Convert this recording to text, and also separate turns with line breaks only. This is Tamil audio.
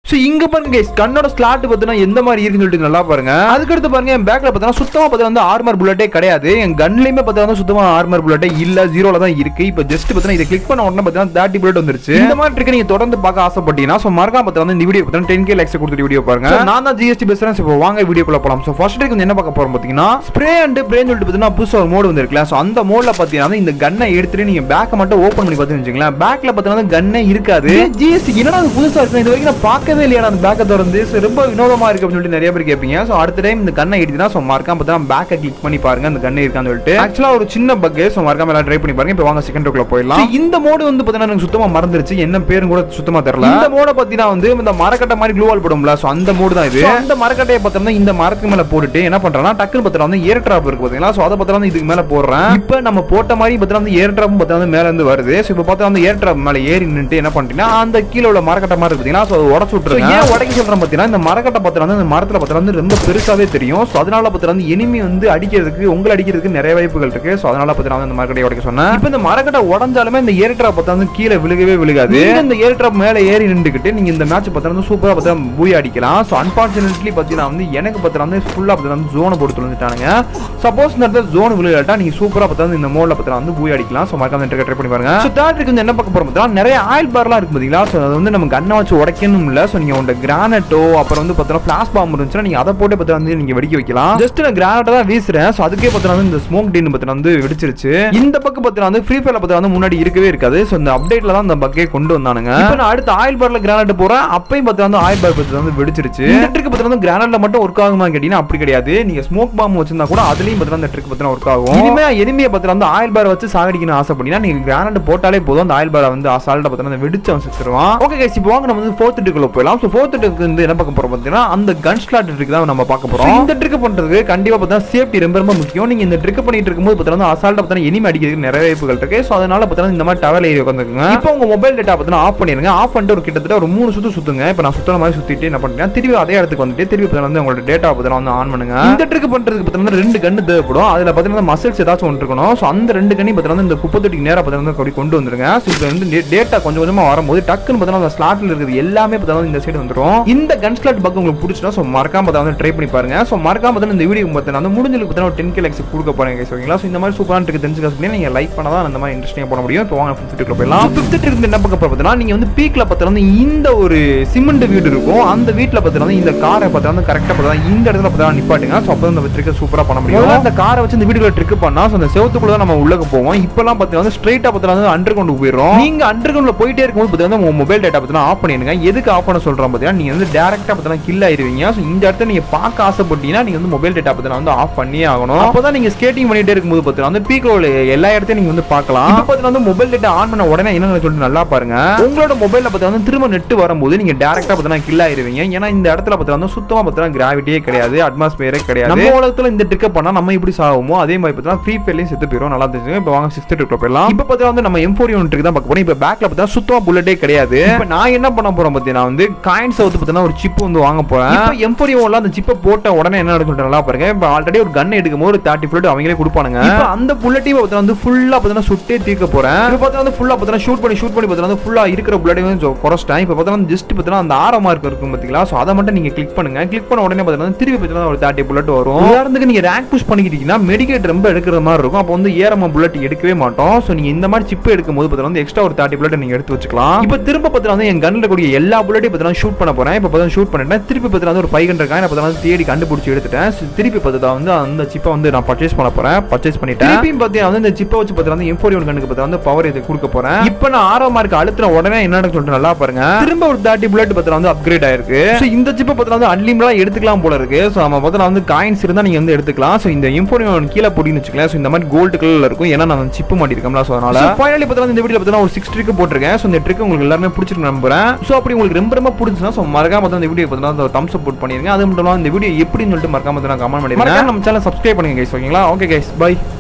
ஸோ இங்க பாருங்க guys, கண்ணோட ஸ்லாட் பார்த்தீங்கன்னா எந்த மாதிரி இருக்குன்னு சொல்லிட்டு நல்லா பாருங்க அதுக்கடுத்து பாருங்க என் பேக்ல பார்த்தீங்கன்னா சுத்தமா பார்த்தா வந்து ஆர்மர் புல்லட்டே கிடையாது என் கன்லயுமே பார்த்தா வந்து சுத்தமா ஆர்மர் புல்லட்டே இல்ல ஜீரோல தான் இருக்கு இப்போ ஜஸ்ட் பார்த்தீங்கன்னா இதை கிளிக் பண்ண உடனே பார்த்தீங்கன்னா தேர்ட்டி புல்லட் வந்துருச்சு இந்த மாதிரி ட்ரிக் நீங்க தொடர்ந்து பார்க்க ஆசைப்பட்டீங்கன்னா ஸோ மறக்காம பார்த்தீங்கன்னா இந்த வீடியோ பார்த்தீங்கன்னா டென் கே லேக்ஸ் கொடுத்துட்டு வீடியோ பாருங்க So, நான் தான் ஜிஎஸ்டி பேசுறேன் இப்போ வாங்க வீடியோக்குள்ள போலாம் ஸோ ஃபர்ஸ்ட் ட்ரிக் வந்து என்ன பார்க்க போறோம் பார்த்தீங்கன்னா ஸ்ப்ரே அண்ட் பிரேன் சொல்லிட்டு பார்த்தீங்கன்னா புதுசாக ஒரு மோடு வந்திருக்குல்ல ஸோ அந்த மோட்ல பார்த்தீங்கன்னா இந்த கன்னை எடுத்துட்டு நீங்க பேக்கை மட்டும் ஓப்பன் பண்ணி பார்த்தீங்கன்னு வச்சுங்களேன் பேக்ல பார்த்தீங்கன்னா கன்னே இருக்காது ஜிஎஸ்டி என்னடா அது புதுசா இருக்கு இது வரைக்கும் நான் பார்க்கவே இல்லையா அந்த பேக்கை திறந்து So, ரொம்ப வினோதமா இருக்கு அப்படின்னு சொல்லிட்டு நிறைய பேர் கேட்பீங்க ஸோ அடுத்த டைம் இந்த கண்ணை எடுத்துனா ஸோ மறக்காம பார்த்தீங்கன்னா பேக்கை கிளிக் பண்ணி பாருங்க அந்த கண்ணை இருக்கான்னு சொல்லிட்டு ஆக்சுவலா ஒரு சின்ன பக் ஸோ மறக்காம எல்லாம் ட்ரை பண்ணி பாருங்க இப்போ வாங்க செகண்ட் ரோக்குள்ள போயிடலாம் So, இந்த மோடு வந்து பார்த்தீங்கன்னா எனக்கு சுத்தமா மறந்துருச்சு என்ன பேரும் கூட சுத்தமா தெரியல இந்த மோட பார்த்தீங்கன்னா வந்து இந்த மரக்கட்டை மாதிரி க்ளூவால் போடும்ல ஸோ அந்த மோடு தான் இது So, அந்த மரக்கட்டையை பார்த்தோம்னா இந்த மரத்துக்கு மேல போட்டுட்டு என்ன பண்றேன்னா டக்குன்னு பார்த்தா வந்து ஏர் டிராப் இருக்கு பாத்தீங்களா ஸோ அதை பார்த்தா வந்து இதுக்கு மேல போடுறேன் இப்போ நம்ம போட்ட மாதிரி பார்த்தா வந்து ஏர் டிராப் பார்த்தா வந்து மேல இருந்து வருது ஸோ இப்போ பார்த்தா வந்து ஏர் டிராப் மேல ஏறி நின்னுட்டு என்ன பண்றீங்கன்னா அந்த கீழே உள்ள மரக்கட்டை மாதிரி இருக்கு பார்த்தீங்களா ஸோ அதை உடச்சு விட்டுருங்க ஏன் உடைக்க சொல்றேன் பார்த்தீங்கன்னா இந்த மரக்கட்டை பார்த்தா வந்து இந்த மரத்துல பார்த்தா வந்து ரொம்ப பெருசாவே தெரியும் ஸோ அதனால பார்த்தா வந்து எனிமி வந்து அடிக்கிறதுக்கு உங்களை அடிக்கிறதுக்கு நிறைய வாய்ப்புகள் இருக்கு ஸோ அதனால பார்த்தா வந்து இந்த மரக்கட்டையை உடைக்க சொன்னேன் இப்போ இந்த மரக்கட்டை உடஞ்சாலுமே இந்த ஏர் டிராப் பார்த்தா வந்து கீழே விழுகவே விழுகாது நீங்க இந்த ஏர் டிராப் மேல ஏறி நின்றுக்கிட்டு நீங்க இந்த மேட்ச் பார்த்தா வந்து சூப்பரா பார்த்தா பூய் அடிக்கலாம் ஸோ அன்பார்ச்சுனேட்லி பார்த்தீங்கன்னா வந்து எனக்கு பார்த்தா வந்து ஃபுல்லா பார்த்தா வந்து ஜோனை போட்டு வந்துட்டானுங்க சப்போஸ் இந்த இடத்துல ஜோன் விழுகாட்டா நீங்க சூப்பரா பார்த்தா வந்து இந்த மோட்ல பார்த்தா வந்து பூய் அடிக்கலாம் ஸோ மறக்காம ட்ரை பண்ணி பாருங்க ஸோ தேர்ட் வந்து என்ன பார்க்க போறோம் பார்த்தா நிறைய ஆயில் பார்லாம் இருக்கு பார்த்தீங்களா ஸோ அது வந்து நம்ம கண்ணை வச்சு உடைக்கணும் இல்ல ஸோ நீங்க உங்க கிரானட்டோ அப்புறம் வந்து பார்த்தா ஃபிளாஷ் பாம்பு இருந்துச்சுன்னா நீங்க அதை போட்டு பார்த்தா வந்து நீங்க வெடிக்க வைக்கலாம் ஜஸ்ட் நான் கிரானட்டை தான் வீசுறேன் ஸோ அதுக்கே பார்த்தா வந்து இந்த ஸ்மோக் டீன் பார்த்தா வந்து வெடிச்சிருச்சு இந்த பக்கம் பார்த்தா வந்து ஃப்ரீ ஃபயர்ல பார்த்தா வந்து முன்னாடி இருக்கவே இருக்காது ஸோ இந்த அப்டேட்ல தான் இந்த பக்கே கொண்டு வந்தானுங்க இப்போ நான் அடுத்து ஆயில் பார்ல கிரானட் போறேன் அப்பயும் பார்த்தா வந்து ஆயில் பார் பார்த்தா வந்து வெடிச்சிருச்சு இந்த ட்ரிக் பார்த்தா வந்து கிரானட்ல மட்டும் ஒர்க் ஆகுமா கேட்டீங்கன்னா அப்படி கிடையாது நீங்க ஸ்மோக் பாம்பு வச்சிருந்தா கூட அதுலயும் பார்த்தா அந்த ட்ரிக் பார்த்தா ஒர்க் ஆகும் இனிமே எனிமையை பார்த்தா வந்து ஆயில் பார் வச்சு சாகடிக்கணும் ஆசைப்பட்டீங்கன்னா நீங்க கிரானட் போட்டாலே போதும் அந்த ஆயில் பாரை வந்து அசால்ட்டா பார்த்தா வந்து வெடிச்சு அவன் செத்துருவான் ஓகே கைஸ் இப்போ வாங்க நம்ம வந்து ஃபோர்த் ட்ரிக்குள்ள போயிடலாம் ஸோ ஃபோர்த் ட்ரிக் வந்து என்ன பார்க்க போறோம் பார்த்தீங்கன்னா அந்த கன் ஸ்லாட் ட்ரிக் தான் நம்ம பார்க்க போறோம் இந்த ட்ரிக் பண்றதுக்கு கண்டிப்பா பார்த்தா சேஃப்டி ரொம்ப ரொம்ப முக்கியம் நீங்க இந்த ட்ரிக் பண்ணிட்டு இருக்கும்போது பார்த்தா வந்து அசால்ட்டா பார்த்தா எனிமே அடிக்கிறதுக்கு நிறைய வாய்ப்புகள் இருக்கு ஸோ அதனால பார்த்தா இந்த மாதிரி டவர் ஏறி உட்காந்துருக்குங்க இப்போ உங்க மொபைல் டேட்டா பார்த்தா ஆஃப் பண்ணிருங்க ஆஃப் பண்ணிட்டு ஒரு கிட்டத்தட்ட ஒரு மூணு சுத்து சுத்துங்க இப்போ நான் சுத்துற மாதிரி சுத்திட்டு என்ன பண்றேன் திருப்பி அதே இடத்துக்கு வந்துட்டு திருப்பி பார்த்தா வந்து உங்களோட டேட்டா பார்த்தா வந்து ஆன் பண்ணுங்க இந்த ட்ரிக் பண்றதுக்கு பார்த்தா ரெண்டு கண்ணு தேவைப்படும் அதுல பார்த்தீங்கன்னா மசில்ஸ் ஏதாச்சும் ஒன்று இருக்கணும் ஸோ அந்த ரெண்டு கண்ணையும் பார்த்தா இந்த குப்பை தொட்டிக்கு நேரா பார்த்தா வந்து அப்படி கொண்டு வந்துருங்க ஸோ இப்போ வந்து டேட்டா கொஞ்சம் கொஞ்சமா வரும்போது டக்குன்னு பார்த்தா அந்த ஸ்லாட்ல இருக்கிறது எல்லாமே பார்த்தா இந்த சைடு வந்துரும் இந்த கன் ஸ்லாட் பக் உங்களுக்கு பிடிச்சினா ஸோ மறக்காம பார்த்தா வந்து ட்ரை பண்ணி பாருங்க ஸோ மறக்காம பார்த்தா இந்த வீடியோ பார்த்தா வந்து முடிஞ்சளுக்கு பார்த்தா ஒரு டென் கே லைக்ஸ் கொடுக்க போறேன் guys, ஓகேங்களா ஸோ இந்த மாதிரி சூப்பரான ட்ரிக் தெரிஞ்சுக்க நீங்க லைக் பண்ணா தான் அந்த மாதிரி இன்ட்ரெஸ்டிங்காக போட முடியும் இப்போ வாங்க ஃபிஃப்த் ட்ரிக்ல போயிடலாம் ஃபிஃப்த் ட்ரிக் என்ன பார்க்க பார்த்தா நீங்க வந்து பீக்ல பார்த்தா வந்து இந்த ஒரு சிமெண்ட் வீடு இருக்கும் அந்த வீட்ல பார்த்தா வந்து இந்த காரை பார்த்தா வந்து கரெக்டா பார்த்தா இந்த இடத்துல பார்த்தா நிப்பாட்டுங்க ஸோ அப்போ இந்த ட்ரிக்கை சூப்பரா பண்ண முடியும் அந்த காரை வச்சு இந்த வீடுகளை ட்ரிக் பண்ணா ஸோ அந்த செவத்துக்குள்ள தான் நம்ம உள்ளக்க போவோம் இப்பெல்லாம் பார்த்தா வந்து ஸ்ட்ரைட்டா பார்த்தா வந்து அண்டர் கிரவுண்ட் போயிடும் நீங்க அண்டர் கிரவுண்ட்ல போயிட்டே இருக்கும்போது பார்த்தா உங்க மொபைல் டேட்டா பார்த்தா ஆஃப் பண்ணிடுங்க எதுக்கு ஆஃப் பண்ண சொல்றோம் பார்த்தீங்கன்னா நீங்க வந்து டேரக்டா பார்த்தா கில் ஆயிருவீங்க ஸோ இந்த இடத்துல நீங்க பார்க்க ஆசைப்பட்டீங்கன்னா நீங்க வந்து மொபைல் டேட்டா பார்த்தா வந்து ஆஃப் பண்ணியே ஆகணும் அப்பதான் நீங்க ஸ்கேட்டிங் பண்ணிட்டே இருக்கும்போது பார்த்தா வந்து பீக் எல்லா இடத்தையும் நீங்க வந்து பார்க்கலாம் இப்போ பார்த்தா வந்து மொபைல் டேட்டா ஆன் பண்ண உடனே என்ன சொல்லிட்டு நல்லா பாருங்க உங்களோட மொபைல்ல பார்த்தா வந்து திரும்ப நெட் வரும்போது நீங்க டேரக்டா பார்த்தா கில் ஆயிருவீங்க ஏன்னா இந்த இடத்துல பார்த்தா வந்து சுத்தமா பார்த்தா கிராவிட்டியே கிடையாது அட்மாஸ்பியரே கிடையாது நம்ம உலகத்துல இந்த ட்ரிக்கை பண்ணா நம்ம இப்படி சாகுமோ அதே மாதிரி பார்த்தா ஃப்ரீ ஃபயர்லயும் செத்து போயிடும் நல்லா தெரிஞ்சுங்க இப்போ வாங்க சிக்ஸ்த் ட்ரிக்ல போயிடலாம் இப்போ பார்த்தா வந்து நம்ம எம் ஃபோர் யூனிட் தான் பார்க்க போறோம் இப்போ பேக்ல பார்த்தா சுத்தமா புல்லட்டே கிடையாது இப்போ நான் என்ன பண்ண போறேன் பார்த்தீங்கன்னா வந்து காயின்ஸ் வந்து பார்த்தீங்கன்னா ஒரு சிப் வந்து வாங்க போறேன் இப்போ எம் ஃபோர் யூனிட்ல அந்த சிப்பை போட்ட உடனே என்ன நடக்கும் நல்லா பாருங்க இப்போ ஆல்ரெடி ஒரு கன் எடுக்கும் போது ஒரு தேர்ட்டி புல்லட் அவங்களே கொடுப்பானுங்க இப்போ அந்த புல்லட்டையும் பார்த்தா வந்து ஃபுல்லா பார்த்தா சுட்டே தீர்க்க போறேன் இப்போ பார்த்தா வந்து ஃபுல்லா பார்த்தா ஷூட் பண்ணி ஷூட் பண்ணி பார்த்தா வந்து ஃபுல்லா இருக்கிற புல்லட்டையும் வந்து குறைச்சிட்டேன் இப்போ பார்த்தா ஜஸ்ட் பார்த்தா அந்த ஆரம் மார்க் இருக்கும் பார்த்தீங்களா ஸோ அதை மட்டும் நீங்க கிளிக் பண்ணுங்க கிளிக் பண்ண உடனே பார்த்தா திருப்பி பார்த்தா ஒரு தேர்ட்டி புல்லட் வரும் உதாரணத்துக்கு நீங்க ரேங்க் புஷ் பண்ணிக்கிட்டீங்கன்னா மெடிக்கேட் ரொம்ப எடுக்கிற மாதிரி இருக்கும் அப்போ வந்து ஏறமா புல்லட் எடுக்கவே மாட்டோம் ஸோ நீங்க இந்த மாதிரி சிப் எடுக்கும்போது பார்த்தா வந்து எக்ஸ்ட்ரா ஒரு தேர்ட்டி புல்லட் நீங்க எடுத்து வச்சுக்கலாம் இப்போ திரும்ப பார்த்தா வந்து என் கண்ணில் கூடிய எல்லா புல்லட்டையும் பார்த்தா ஷூட் பண்ண போறேன் இப்போ பார்த்தா ஷூட் பண்ணிட்டேன் திருப்பி பார்த்தா வந்து ஒரு ஃபைவ் ஹண்ட்ரட் காயின் பார்த்தா வந்து தேடி கண்டுபிடிச்சி எடுத்துட்டேன் So, திருப்பி பார்த்தா வந்து அந்த சிப்பை வந்து நான் பர்ச்சேஸ் பண்ண போறேன் பர்ச்சேஸ் பண்ணிட்டேன் திருப்பியும் பார்த்தீங்கன்னா வந்து இந்த சிப்பை வச்சு பார்த்தா வந்து எம் ஃபோர் கண்ணுக்கு பார்த்தா வந்து பவர் இது கொடுக்க போறேன் இப்போ நான் ஆறாம் மார்க் அழுத்துற உடனே என்ன சொல்லிட்டு நல்லா பாருங்க திரும்ப ஒரு தேர்ட்டி புல்லட் பார்த்தா வந்து அப்கிரேட் ஆயிருக்கு So, இந்த சிப்பை பார்த்தா வந்து அன்லிமிட்டா எடுத்துக்கலாம் போல இருக்கு ஸோ நம்ம பார்த்தா வந்து காயின்ஸ் இருந்தா நீங்க வந்து எடுத்துக்கலாம் ஸோ இந்த எம் ஃபோர் கீழே போட்டின்னு வச்சுக்கலாம் ஸோ இந்த மாதிரி கோல்டு கலர்ல இருக்கும் ஏன்னா நான் சிப்பு மாட்டிருக்கோம்ல ஸோ அதனால ஃபைனலி பார்த்தா இந்த வீடியோ பார்த்தா ஒரு சிக்ஸ் ட்ரிக் போட்டிருக்கேன் ஸோ இந்த ட்ரிக் உங்களுக்கு எல்லாருமே பிடிச்சிருக்கு நம்புறேன் ஸோ அப்படி உங்களுக்கு ரொம்ப ரொம்ப பிடிச்சுன்னா ஸோ மறக்காம பார்த்தா இந்த வீடியோ பார்த்தா தம்ஸ் அப் பண்ணிருங்க அது மட்டும் இல்லாமல் இந்த வீடியோ எப்படின்னு சொல்லிட்டு மறக்காம கமெண்ட் பண்ணிருங்க நம்ம சேனல் சப்ஸ்கிரைப் பண்ணுங்க கைஸ் ஓகேங்களா ஓகே கைஸ் பை